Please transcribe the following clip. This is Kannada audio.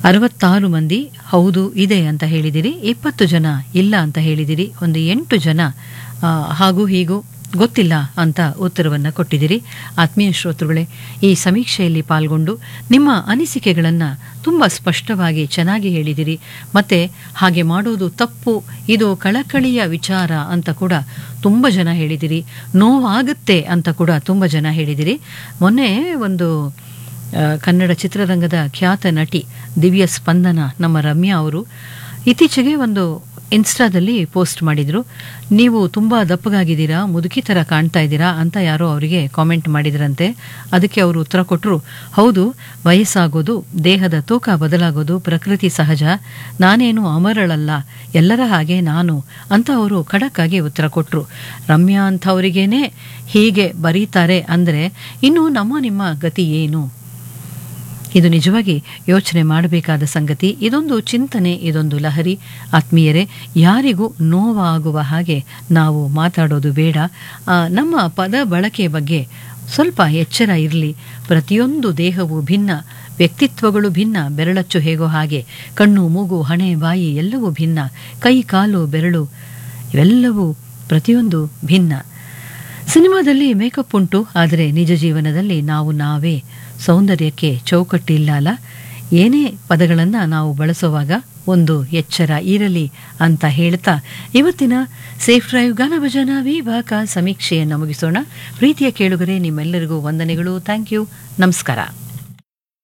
ಅರವತ್ತಾರು ಮಂದಿ ಹೌದು ಇದೆ ಅಂತ ಹೇಳಿದಿರಿ ಇಪ್ಪತ್ತು ಜನ ಇಲ್ಲ ಅಂತ ಹೇಳಿದಿರಿ ಒಂದು ಎಂಟು ಜನ ಆ, ಹಾಗೂ ಹೀಗೂ ಗೊತ್ತಿಲ್ಲ ಅಂತ ಉತ್ತರವನ್ನು ಕೊಟ್ಟಿದ್ದೀರಿ ಆತ್ಮೀಯ ಶ್ರೋತೃಗಳೇ ಈ ಸಮೀಕ್ಷೆಯಲ್ಲಿ ಪಾಲ್ಗೊಂಡು ನಿಮ್ಮ ಅನಿಸಿಕೆಗಳನ್ನು ತುಂಬ ಸ್ಪಷ್ಟವಾಗಿ ಚೆನ್ನಾಗಿ ಹೇಳಿದಿರಿ ಮತ್ತೆ ಹಾಗೆ ಮಾಡೋದು ತಪ್ಪು ಇದು ಕಳಕಳಿಯ ವಿಚಾರ ಅಂತ ಕೂಡ ತುಂಬ ಜನ ಹೇಳಿದಿರಿ ನೋವಾಗುತ್ತೆ ಅಂತ ಕೂಡ ತುಂಬ ಜನ ಹೇಳಿದಿರಿ ಮೊನ್ನೆ ಒಂದು ಆ, ಕನ್ನಡ ಚಿತ್ರರಂಗದ ಖ್ಯಾತ ನಟಿ ದಿವ್ಯ ಸ್ಪಂದನ ನಮ್ಮ ರಮ್ಯಾ ಅವರು ಇತ್ತೀಚೆಗೆ ಒಂದು ಇನ್ಸ್ಟಾದಲ್ಲಿ ಪೋಸ್ಟ್ ಮಾಡಿದ್ರು ನೀವು ತುಂಬ ದಪ್ಪಗಾಗಿದ್ದೀರಾ ಮುದುಕಿ ಥರ ಕಾಣ್ತಾ ಇದ್ದೀರಾ ಅಂತ ಯಾರೋ ಅವರಿಗೆ ಕಾಮೆಂಟ್ ಮಾಡಿದ್ರಂತೆ ಅದಕ್ಕೆ ಅವರು ಉತ್ತರ ಕೊಟ್ಟರು ಹೌದು ವಯಸ್ಸಾಗೋದು ದೇಹದ ತೂಕ ಬದಲಾಗೋದು ಪ್ರಕೃತಿ ಸಹಜ ನಾನೇನು ಅಮರಳಲ್ಲ ಎಲ್ಲರ ಹಾಗೆ ನಾನು ಅಂತ ಅವರು ಖಡಕ್ಕಾಗಿ ಉತ್ತರ ಕೊಟ್ಟರು ರಮ್ಯಾ ಅಂಥವರಿಗೇನೆ ಹೀಗೆ ಬರೀತಾರೆ ಅಂದರೆ ಇನ್ನು ನಮ್ಮ ನಿಮ್ಮ ಗತಿ ಏನು ಇದು ನಿಜವಾಗಿ ಯೋಚನೆ ಮಾಡಬೇಕಾದ ಸಂಗತಿ ಇದೊಂದು ಚಿಂತನೆ ಇದೊಂದು ಲಹರಿ ಆತ್ಮೀಯರೇ ಯಾರಿಗೂ ನೋವಾಗುವ ಹಾಗೆ ನಾವು ಮಾತಾಡೋದು ಬೇಡ ಆ, ನಮ್ಮ ಪದ ಬಳಕೆ ಬಗ್ಗೆ ಸ್ವಲ್ಪ ಎಚ್ಚರ ಇರಲಿ ಪ್ರತಿಯೊಂದು ದೇಹವು ಭಿನ್ನ ವ್ಯಕ್ತಿತ್ವಗಳು ಭಿನ್ನ ಬೆರಳಚ್ಚು ಹೇಗೋ ಹಾಗೆ ಕಣ್ಣು ಮೂಗು ಹಣೆ ಬಾಯಿ ಎಲ್ಲವೂ ಭಿನ್ನ ಕೈ ಕಾಲು ಬೆರಳು ಇವೆಲ್ಲವೂ ಪ್ರತಿಯೊಂದು ಭಿನ್ನ ಸಿನಿಮಾದಲ್ಲಿ ಮೇಕಪ್ ಉಂಟು ಆದರೆ ನಿಜ ಜೀವನದಲ್ಲಿ ನಾವು ನಾವೇ ಸೌಂದರ್ಯಕ್ಕೆ ಚೌಕಟ್ಟಿಲ್ಲ ಅಲ್ಲ ಏನೇ ಪದಗಳನ್ನು ನಾವು ಬಳಸುವಾಗ ಒಂದು ಎಚ್ಚರ ಇರಲಿ ಅಂತ ಹೇಳ್ತಾ ಇವತ್ತಿನ ಸೇಫ್ ಡ್ರೈವ್ ಗಾನಭಜನ ವಿಭಾಗ ಸಮೀಕ್ಷೆಯನ್ನು ಮುಗಿಸೋಣ ಪ್ರೀತಿಯ ಕೇಳುಗರೆ ನಿಮ್ಮೆಲ್ಲರಿಗೂ ವಂದನೆಗಳು ಥ್ಯಾಂಕ್ ಯು ನಮಸ್ಕಾರ